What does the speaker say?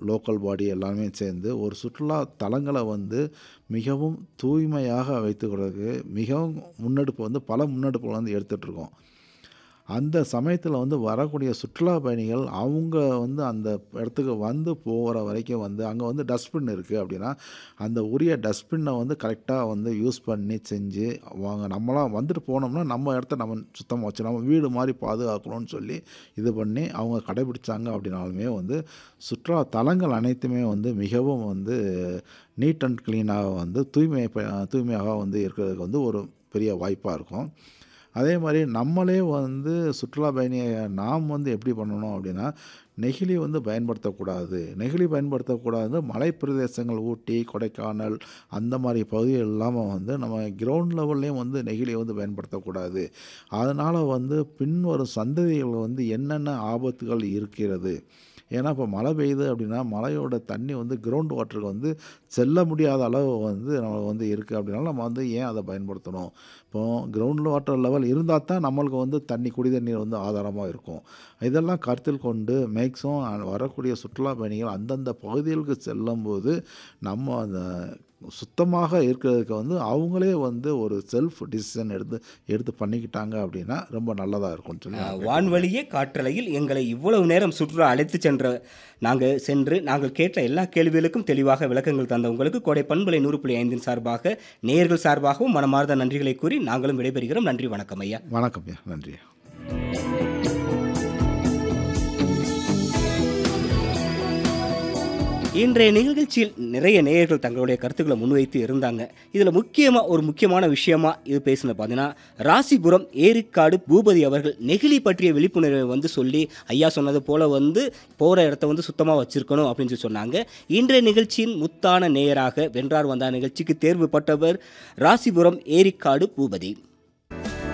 local body எல்லாமே சேர்ந்து ஒரு சுற்றுலா தலங்களை வந்து மிகவும் தூய்மையாக வைத்துக்கிறதுக்கு மிகவும் முன்னெடுப்பு வந்து பல முன்னெடுப்புகள் வந்து எடுத்துகிட்ருக்கோம் அந்த சமயத்தில் வந்து வரக்கூடிய சுற்றுலா பயணிகள் அவங்க வந்து அந்த இடத்துக்கு வந்து போகிற வரைக்கும் வந்து அங்கே வந்து டஸ்ட்பின் இருக்குது அப்படின்னா அந்த உரிய டஸ்ட்பின்னை வந்து கரெக்டாக வந்து யூஸ் பண்ணி செஞ்சு வாங்க நம்மளாம் வந்துட்டு போனோம்னா நம்ம இடத்த நம்ம சுத்தமாக வச்சு நம்ம வீடு மாதிரி பாதுகாக்கணும்னு சொல்லி இது பண்ணி அவங்க கடைபிடிச்சாங்க அப்படின்னாலுமே வந்து சுற்றுலா தலங்கள் அனைத்துமே வந்து மிகவும் வந்து நீட் அண்ட் க்ளீனாக வந்து தூய்மை தூய்மையாக வந்து இருக்கிறதுக்கு வந்து ஒரு பெரிய வாய்ப்பாக இருக்கும் அதே மாதிரி நம்மளே வந்து சுற்றுலா பயணியை நாம் வந்து எப்படி பண்ணணும் அப்படின்னா நெகிழி வந்து பயன்படுத்தக்கூடாது நெகிழி பயன்படுத்தக்கூடாது மலை பிரதேசங்கள் ஊட்டி கொடைக்கானல் அந்த மாதிரி பகுதிகள் இல்லாமல் வந்து நம்ம கிரவுண்ட் லெவல்லையும் வந்து நெகிழியை வந்து பயன்படுத்தக்கூடாது அதனால் வந்து பின்வரும் சந்ததிகள் வந்து என்னென்ன ஆபத்துகள் இருக்கிறது ஏன்னா இப்போ மழை பெய்யுது அப்படின்னா மழையோட தண்ணி வந்து கிரவுண்ட் வாட்டருக்கு வந்து செல்ல முடியாத அளவு வந்து நம்ம வந்து இருக்குது அப்படின்னால நம்ம வந்து ஏன் அதை பயன்படுத்தணும் இப்போ கிரவுண்ட் வாட்டர் லெவல் இருந்தால் தான் நம்மளுக்கு வந்து தண்ணி குடி தண்ணீர் வந்து ஆதாரமாக இருக்கும் இதெல்லாம் கருத்தில் கொண்டு மேக்ஸிமம் வரக்கூடிய சுற்றுலா பயணிகள் அந்தந்த பகுதிகளுக்கு செல்லும்போது நம்ம அந்த சுத்தமாக இருக்கிறதுக்கு வந்து அவங்களே வந்து ஒரு செல்ஃப் டிசிஷன் எடுத்து எடுத்து பண்ணிக்கிட்டாங்க அப்படின்னா ரொம்ப நல்லதாக இருக்கும்னு சொல்லி நான் வான்வழியே காற்றலையில் எங்களை இவ்வளவு நேரம் சுற்றுலா அழைத்து சென்ற நாங்கள் சென்று நாங்கள் கேட்ட எல்லா கேள்விகளுக்கும் தெளிவாக விளக்கங்கள் தந்த உங்களுக்கு கோடை பண்பலை நூறு புள்ளி ஐந்தின் சார்பாக நேயர்கள் சார்பாகவும் மனமார்ந்த நன்றிகளை கூறி நாங்களும் விடைபெறுகிறோம் நன்றி வணக்கம் ஐயா வணக்கம் ஐயா நன்றி இன்றைய நிகழ்ச்சியில் நிறைய நேயர்கள் தங்களுடைய கருத்துக்களை முன்வைத்து இருந்தாங்க இதில் முக்கியமாக ஒரு முக்கியமான விஷயமா இது பேசின பார்த்தீங்கன்னா ராசிபுரம் ஏரிக்காடு பூபதி அவர்கள் நெகிழி பற்றிய விழிப்புணர்வை வந்து சொல்லி ஐயா சொன்னது போல வந்து போகிற இடத்த வந்து சுத்தமாக வச்சிருக்கணும் அப்படின்னு சொல்லி சொன்னாங்க இன்றைய நிகழ்ச்சியின் முத்தான நேயராக வென்றார் வந்தார் நிகழ்ச்சிக்கு தேர்வு பட்டவர் ராசிபுரம் ஏரிக்காடு பூபதி